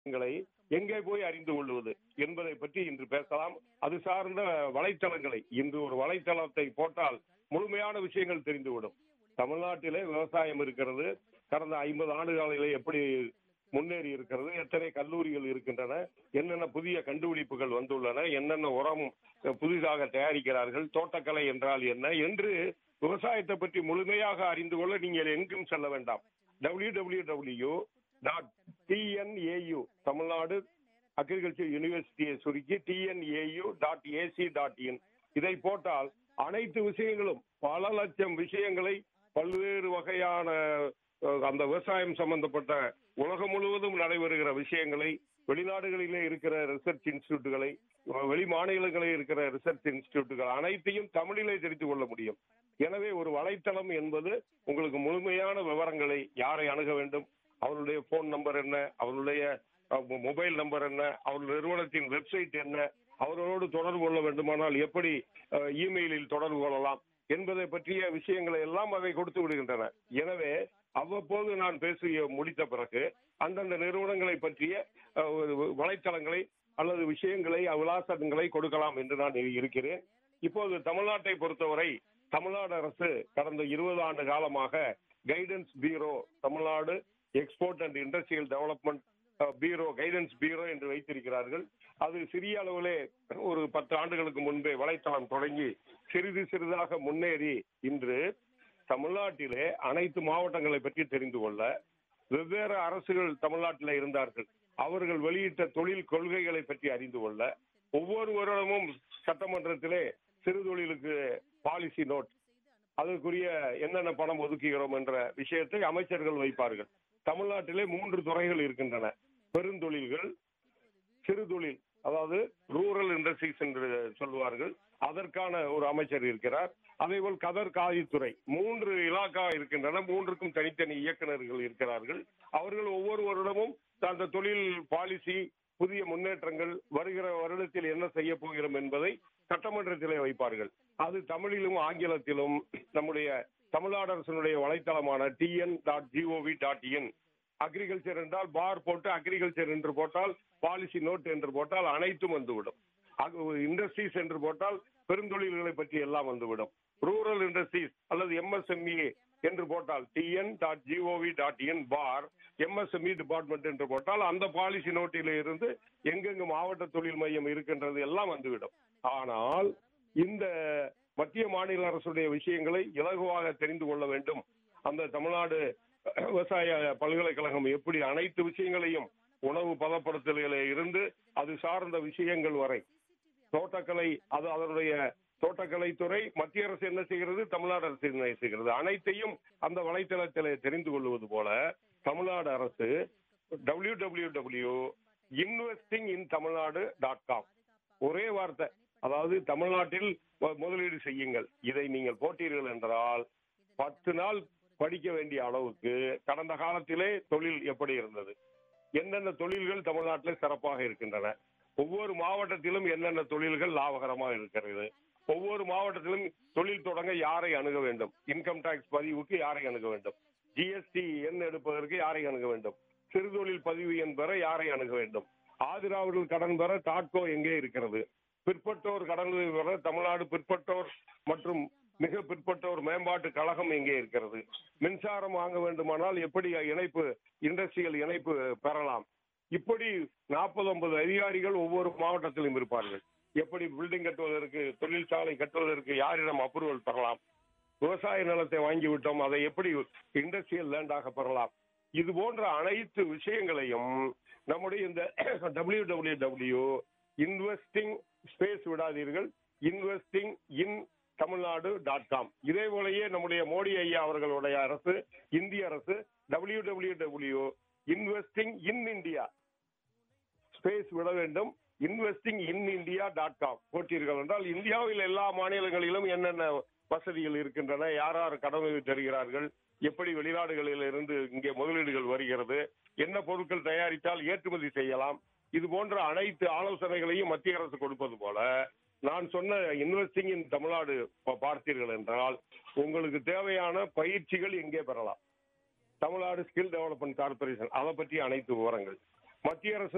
ங்களை எங்கே போய் அறிந்து கொள்வது என்பதை பற்றி இன்று பேசலாம் அது சார்ந்த வலைத்தளங்களை இன்று ஒரு வலைத்தளத்தை போட்டால் முழுமையான விஷயங்கள் தெரிந்துவிடும் தமிழ்நாட்டிலே விவசாயம் இருக்கிறது கடந்த ஐம்பது ஆண்டுகளிலே எப்படி முன்னேறி இருக்கிறது எத்தனை கல்லூரிகள் இருக்கின்றன என்னென்ன புதிய கண்டுபிடிப்புகள் வந்துள்ளன என்னென்ன உரம் புதிதாக தயாரிக்கிறார்கள் தோட்டக்கலை என்றால் என்ன என்று விவசாயத்தை பற்றி முழுமையாக அறிந்து கொள்ள நீங்கள் எங்கும் செல்ல வேண்டாம் W W W dot TNAU Tamil Nadu agriculture யூனிவர்சிட்டியை சுருக்கி TNAU dot AC dot in இதை போட்டால் அனைத்து விஷயங்களும் பல லட்சம் விஷயங்களை பல்வேறு வகையான அஹ், அந்த விவசாயம் சம்பந்தப்பட்ட உலகம் முழுவதும் நடைபெறுகிற விஷயங்களை வெளிநாடுகளிலே இருக்கிற ரிசர்ச் இன்ஸ்டிடியூட்டுகளை வெளி மாநிலங்களில் இருக்கிற ரிசர்ச் இன்ஸ்டிடியூட்டுகள் அனைத்தையும் தமிழிலே தெரிந்து கொள்ள முடியும் எனவே ஒரு வலைத்தளம் என்பது உங்களுக்கு முழுமையான விவரங்களை யாரை அணுக வேண்டும் அவருடைய போன் நம்பர் என்ன அவருடைய அஹ், மொபைல் நம்பர் என்ன அவருடைய நிறுவனத்தின் வெப்சைட் என்ன அவர்களோடு தொடர்பு கொள்ள வேண்டுமானால் எப்படி அஹ், இமெயிலில் தொடர்பு கொள்ளலாம் என்பதை பற்றிய விஷயங்களை எல்லாம் அவை கொடுத்து விடுகின்றன எனவே அவ்வப்போது நான் பேசி முடித்த பிறகு அந்தந்த நிறுவனங்களை பற்றிய அஹ், ஒரு வலைத்தளங்களை அல்லது விஷயங்களை விலாசங்களை கொடுக்கலாம் என்று நான் இருக்கிறேன் இப்போது தமிழ்நாட்டை பொறுத்தவரை தமிழ்நாடு அரசு கடந்த இருபது ஆண்டு காலமாக guidance bureau Tamil Nadu export and industrial development bureau guidance bureau என்று வைத்திருக்கிறார்கள் அது சிறிய அளவிலே ஒரு பத்து ஆண்டுகளுக்கு முன்பே வலைத்தளம் தொடங்கி சிறிது சிறிதாக முன்னேறி இன்று தமிழ்நாட்டிலே அனைத்து மாவட்டங்களை பற்றி தெரிந்து கொள்ள வெவ்வேறு அரசுகள் தமிழ்நாட்டில் இருந்தார்கள் அவர்கள் வெளியிட்ட தொழில் கொள்கைகளை பற்றி அறிந்து கொள்ள ஒவ்வொரு வருடமும் சட்டமன்றத்திலே சிறு தொழிலுக்கு பாலிசி நோட் அதற்குரிய என்னென்ன பணம் ஒதுக்குகிறோம் என்ற விஷயத்தை அமைச்சர்கள் வைப்பார்கள் தமிழ்நாட்டிலே மூன்று துறைகள் இருக்கின்றன பெருந்தொழில்கள் சிறு தொழில் அதாவது ரூரல் இண்டஸ்ட்ரீஸ் என்று சொல்லுவார்கள் அதற்கான ஒரு அமைச்சர் இருக்கிறார் அதேபோல் கதர் காதித்துறை மூன்று இலாக்கா இருக்கின்றன மூன்றுக்கும் தனித்தனி இயக்குநர்கள் இருக்கிறார்கள் அவர்கள் ஒவ்வொரு வருடமும் அந்த தொழில் பாலிசி புதிய முன்னேற்றங்கள் வருகிற வருடத்தில் என்ன செய்ய போகிறோம் என்பதை சட்டமன்றத்திலே வைப்பார்கள் அது தமிழிலும் ஆங்கிலத்திலும் நம்முடைய தமிழ்நாடு அரசினுடைய வலைத்தளமான TN dot GOV dot in agriculture என்றால் பார் போட்டு அக்ரிகல்ச்சர் என்று போட்டால் பாலிசி நோட் என்று போட்டால் அனைத்தும் வந்துவிடும் இண்டஸ்ட்ரீஸ் என்று போட்டால் பெருந்தொழில்களை பற்றி எல்லாம் வந்துவிடும் ரூரல் இண்டஸ்ட்ரீஸ் அல்லது எம்எஸ்எம்இ என்று போட்டால் TN dot GOV dot in bar MSME department என்று போட்டால் அந்த பாலிசி நோட்டில இருந்து எங்கெங்கு மாவட்ட தொழில் மையம் இருக்கின்றது எல்லாம் வந்துவிடும் ஆனால் இந்த மத்திய மாநில அரசுடைய விஷயங்களை இலகுவாக தெரிந்து கொள்ள வேண்டும் அந்த தமிழ்நாடு விவசாய பல்கலைக்கழகம் எப்படி அனைத்து விஷயங்களையும் உணவு பதப்படுத்தலிலே இருந்து அது சார்ந்த விஷயங்கள் வரை தோட்டக்கலை அது அதனுடைய தோட்டக்கலைத்துறை மத்திய அரசு என்ன செய்கிறது தமிழ்நாடு அரசு என்ன செய்கிறது அனைத்தையும் அந்த வலைத்தளத்தில் தெரிந்து கொள்வது போல தமிழ்நாடு அரசு W W W investing in Tamil Nadu dot com ஒரே வார்த்தை அதாவது தமிழ்நாட்டில் மு- முதலீடு செய்யுங்கள் இதை நீங்கள் போட்டீர்கள் என்றால் பத்து நாள் படிக்க வேண்டிய அளவுக்கு கடந்த காலத்திலே தொழில் எப்படி இருந்தது என்னென்ன தொழில்கள் தமிழ்நாட்டில் சிறப்பாக இருக்கின்றன ஒவ்வொரு மாவட்டத்திலும் என்னென்ன தொழில்கள் லாபகரமாக இருக்கிறது ஒவ்வொரு மாவட்டத்திலும் தொழில் தொடங்க யாரை அணுக வேண்டும் இன்கம் டாக்ஸ் பதிவுக்கு யாரை அணுக வேண்டும் ஜிஎஸ்டி எண் எடுப்பதற்கு யாரை அணுக வேண்டும் சிறுதொழில் பதிவு எண் பெற யாரை அணுக வேண்டும் ஆதிராவிடர் கடன் பெற டாட்கோ எங்கே இருக்கிறது பிற்பட்டோர் கடன் பெற தமிழ்நாடு பிற்பட்டோர் மற்றும் மிக பிற்பட்டோர் மேம்பாட்டு கழகம் எங்கே இருக்கிறது மின்சாரம் வாங்க வேண்டுமானால் எப்படி இணைப்பு இண்டஸ்ட்ரியல் இணைப்பு பெறலாம் இப்படி நாற்பது ஐம்பது அதிகாரிகள் ஒவ்வொரு மாவட்டத்திலும் இருப்பார்கள் எப்படி பில்டிங் கட்டுவதற்கு தொழிற்சாலை கட்டுவதற்கு யாரிடம் அப்ரூவல் பெறலாம் விவசாய நிலத்தை வாங்கி விட்டோம் அதை எப்படி இண்டஸ்ட்ரியல் லேண்டாக பெறலாம் இது போன்ற அனைத்து விஷயங்களையும் நம்முடைய இந்த W W W investing space விடாதீர்கள் investing in Tamil Nadu dot com இதே போலயே நம்முடைய மோடி ஐயா அவர்களுடைய அரசு இந்திய அரசு W W W investing in India space விட வேண்டும் investing in India dot com போட்டீர்கள் என்றால் இந்தியாவில் எல்லா மாநிலங்களிலும் என்னென்ன வசதிகள் இருக்கின்றன யார் யார் கடன் தருகிறார்கள் எப்படி வெளிநாடுகளில் இருந்து இங்கே முதலீடுகள் வருகிறது என்ன பொருட்கள் தயாரித்தால் ஏற்றுமதி செய்யலாம் இது போன்ற அனைத்து ஆலோசனைகளையும் மத்திய அரசு கொடுப்பது போல நான் சொன்ன இன்வெஸ்டிங் இன் தமிழ்நாடு பா- பார்த்தீர்கள் என்றால் உங்களுக்கு தேவையான பயிற்சிகள் எங்கே பெறலாம் தமிழ்நாடு ஸ்கில் டெவலப்மெண்ட் கார்பரேஷன் அதை பற்றி அனைத்து விவரங்கள் மத்திய அரசு